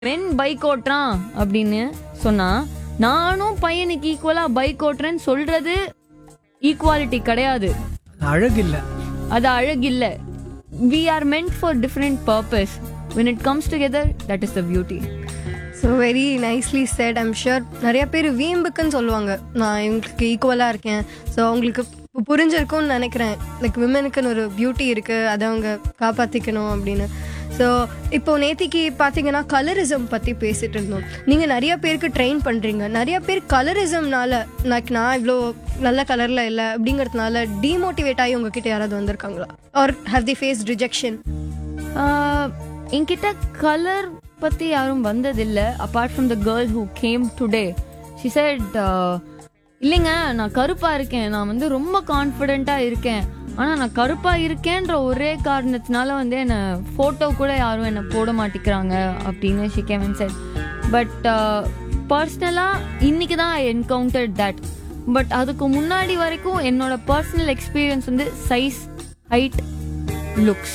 மென் bike ஓட்டுறான் அப்படின்னு சொன்னா நானும் பையனுக்கு ஈக்குவலா பைக் ஓட்டுறேன்னு சொல்றது ஈக்குவாலிட்டி கிடையாது அழகு இல்ல அது அழகில்ல we are meant for different purpose when it comes together that is the beauty so very nicely set I'm sure நிறைய பேர் வீம்புக்குன்னு சொல்லுவாங்க நான் இவங்களுக்கு ஈக்குவலாக இருக்கேன் ஸோ அவங்களுக்கு இப்போ புரிஞ்சிருக்கும்னு நினைக்கிறேன் லைக் விமனுக்குன்னு ஒரு பியூட்டி இருக்குது அதை அவங்க காப்பாற்றிக்கணும் அப்படின்னு ஸோ இப்போ நேத்திக்கு பார்த்தீங்கன்னா கலரிசம் பற்றி பேசிட்டு இருந்தோம் நீங்கள் நிறைய பேருக்கு ட்ரெயின் பண்ணுறீங்க நிறைய பேர் கலரிசம்னால லைக் நான் இவ்வளோ நல்ல கலரில் இல்லை அப்படிங்கிறதுனால டிமோட்டிவேட் ஆகி உங்ககிட்ட யாராவது வந்திருக்காங்களா or have the face rejection ah, என்கிட்ட கலர் பத்தி யாரும் வந்ததில்ல apart from the girl who came today she said இல்லைங்க நான் கருப்பா இருக்கேன் நான் வந்து ரொம்ப கான்ஃபிடென்ட்டா இருக்கேன் ஆனா நான் கருப்பா இருக்கேன்ற ஒரே காரணத்தினால வந்து என்ன போட்டோ கூட யாரும் என்ன போட மாட்டேங்கிறாங்க அப்படின்னு she came and said but பர்சனலா இன்னைக்கு தான் ஐ என்கவுண்டர் தட் பட் அதுக்கு முன்னாடி வரைக்கும் என்னோட பர்சனல் எக்ஸ்பீரியன்ஸ் வந்து சைஸ் ஹைட் லுக்ஸ்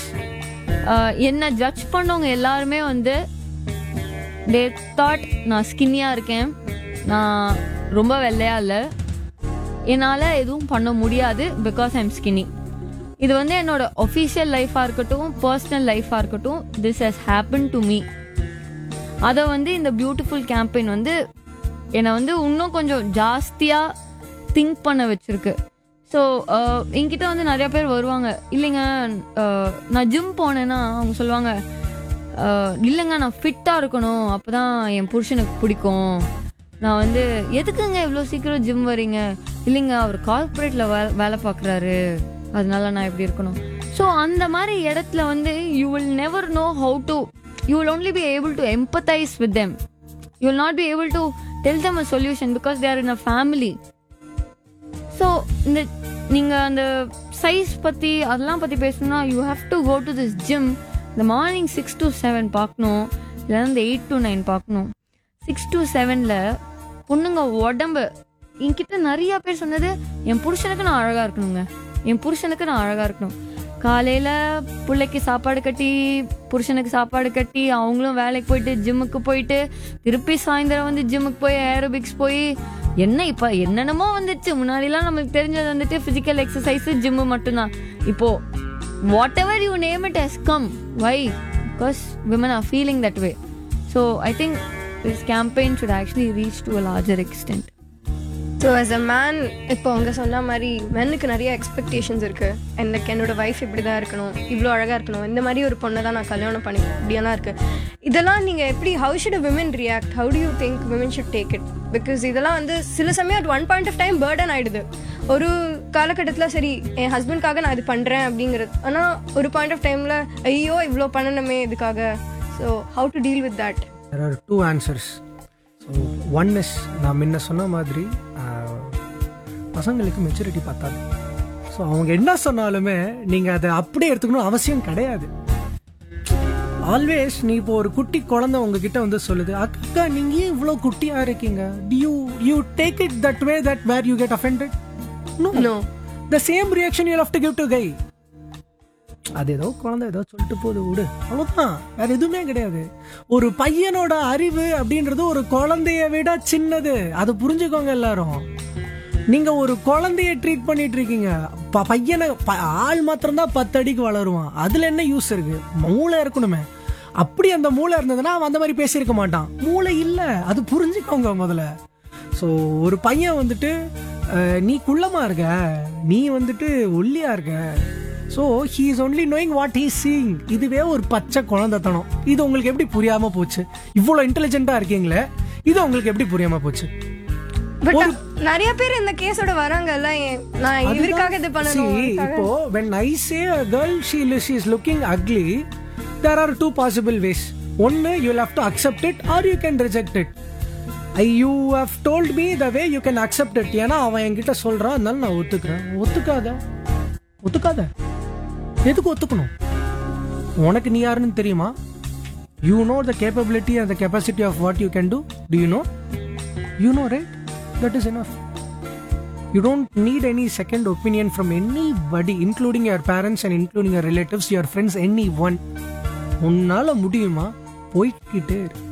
என்ன ஜட்ஜ் பண்ணவங்க எல்லாருமே வந்து தே தாட் நான் ஸ்கின்னியாக இருக்கேன் நான் ரொம்ப வெள்ளையா இல்லை என்னால் எதுவும் பண்ண முடியாது பிகாஸ் ஐம் ஸ்கின்னி இது வந்து என்னோட ஒஃபிஷியல் லைஃபாக இருக்கட்டும் பர்சனல் லைஃபாக இருக்கட்டும் this has happen to me அதை வந்து இந்த பியூட்டிஃபுல் கேம்பெயின் வந்து என்னை வந்து இன்னும் கொஞ்சம் ஜாஸ்தியாக திங்க் பண்ண வச்சிருக்கு ஸோ என்கிட்ட வந்து நிறைய பேர் வருவாங்க இல்லைங்க அஹ், நான் ஜிம் போனேன்னா அவங்க சொல்லுவாங்க அஹ், இல்லைங்க நான் ஃபிட்டாக இருக்கணும் அப்போ தான் என் புருஷனுக்கு பிடிக்கும் நான் வந்து எதுக்குங்க இவ்வளோ சீக்கிரம் ஜிம் வரீங்க இல்லைங்க அவர் கார்ப்பரேட்டில் வேலை வேலை பார்க்குறாரு அதனால நான் எப்படி இருக்கணும் ஸோ அந்த மாதிரி இடத்துல வந்து you will never know how to you will only be able to empathize with them you will not be able to tell them a solution because they are in a family so இந்த நீங்கள் அந்த size பற்றி அதெல்லாம் பற்றி பேசணும்னா you have to go to this gym இந்த morning six to seven பார்க்கணும் இல்லைன்னா இந்த எயிட் டு நைன் பார்க்கணும் சிக்ஸ் டு செவனில் பொண்ணுங்க உடம்பு என்கிட்ட நிறைய பேர் சொன்னது என் புருஷனுக்கு நான் அழகாக இருக்கணுங்க என் புருஷனுக்கு நான் அழகாக இருக்கணும் காலையில் பிள்ளைக்கு சாப்பாடு கட்டி புருஷனுக்கு சாப்பாடு கட்டி அவங்களும் வேலைக்கு போயிட்டு ஜிம்முக்கு போயிட்டு திருப்பி சாயந்தரம் வந்து ஜிம்முக்கு போய் ஏரோபிக்ஸ் போய் என்ன இப்போ என்னென்னமோ வந்துச்சு முன்னாடிலாம் நம்மளுக்கு தெரிஞ்சது வந்துட்டு ஃபிசிக்கல் எக்ஸசைஸ் ஜிம்மு மட்டும்தான் இப்போ whatever you name it has come why because women are feeling that way so I think this campaign should actually reach to a larger extent so as a man இப்போ அவங்க சொன்ன மாதிரி மென்னுக்கு நிறைய expectations இருக்கு எனக்கு என்னோட wife இப்படி தான் இருக்கணும் இவ்வளோ அழகாக இருக்கணும் இந்த மாதிரி ஒரு பொண்ணை தான் நான் கல்யாணம் பண்ணிக்கணும் இப்படியெல்லாம் இருக்கு இதெல்லாம் நீங்கள் எப்படி how should women react how to you think women should take it because இதெல்லாம் வந்து சில சமயம் at one point of time burden ஆயிடுது ஒரு காலகட்டத்தில் சரி என் ஹஸ்பண்ட்காக நான் இது பண்ணுறேன் அப்படிங்கிறது ஆனால் ஒரு பாயிண்ட் ஆஃப் டைமில் ஐயோ இவ்வளோ பண்ணணுமே இதுக்காக so how to deal with that there are two answers so one is நான் முன்ன சொன்ன மாதிரி ஆஹ், பசங்களுக்கு மெச்சூரிட்டி பத்தாது ஸோ அவங்க என்ன சொன்னாலுமே நீங்கள் அதை அப்படியே எடுத்துக்கணும் அவசியம் கிடையாது ஆல்வேஸ் நீ இப்போ ஒரு குட்டி குழந்தை உங்ககிட்ட வந்து சொல்லுது அக்கா நீங்க ஏன் இவ்வளோ குட்டியா இருக்கீங்க you you take it that way that where you get offended no no the same reaction you have to give to guy அது ஏதோ குழந்தை ஏதோ சொல்லிட்டு போகுது விடு அவ்வளவுதான் வேற எதுவுமே கிடையாது ஒரு பையனோட அறிவு அப்படின்றது ஒரு குழந்தைய விட சின்னது அது புரிஞ்சுக்கோங்க எல்லாரும் நீங்க ஒரு குழந்தைய ட்ரீட் பண்ணிட்டு இருக்கீங்க ப- பையனை ப- ஆள் மாத்திரம்தான் பத்து அடிக்கு வளருவான் அதுல என்ன யூஸ் இருக்கு மூளை இருக்கணுமே அப்படி அந்த மூளை இருந்ததுன்னா அவன் அந்த மாதிரி பேசியிருக்க மாட்டான் மூளை இல்ல அது புரிஞ்சுக்கோங்க முதல்ல ஸோ ஒரு பையன் வந்துட்டு அஹ், நீ குள்ளமா இருக்க நீ வந்துட்டு ஒல்லியா இருக்க so he is only knowing what he seeing இதுவே ஒரு பச்சை குழந்தைத்தனம் இது உங்களுக்கு எப்படி புரியாம போச்சு இவ்வளோ இன்டெலிஜென்ட்டா இருக்கீங்களே இது உங்களுக்கு எப்படி புரியாம போச்சு பட் நிறைய பேர் இந்த கேஸோட வராங்கல்ல ஏன் நான் இவருக்காக இது பண்ணணும் See, இப்போ when I say a girl she she is looking ugly, there are two possible ways. ஒன்னு you'll have to accept it or you can reject it. I, you have told me the way you can accept it. ஏன்னா அவன் என்கிட்ட சொல்றான் அதனால நான் ஒத்துக்கிறேன் ஒத்துக்காத ஒத்துக்காத எதுக்கு ஒத்துக்கணும் உனக்கு நீ யாருன்னு தெரியுமா you know the capability and the capacity of what you can do to you know you know right that is enough you don't need any second opinion from anybody including your parents and including your relatives your friends anyone உன்னால முடியுமா போய்கிட்டே இரு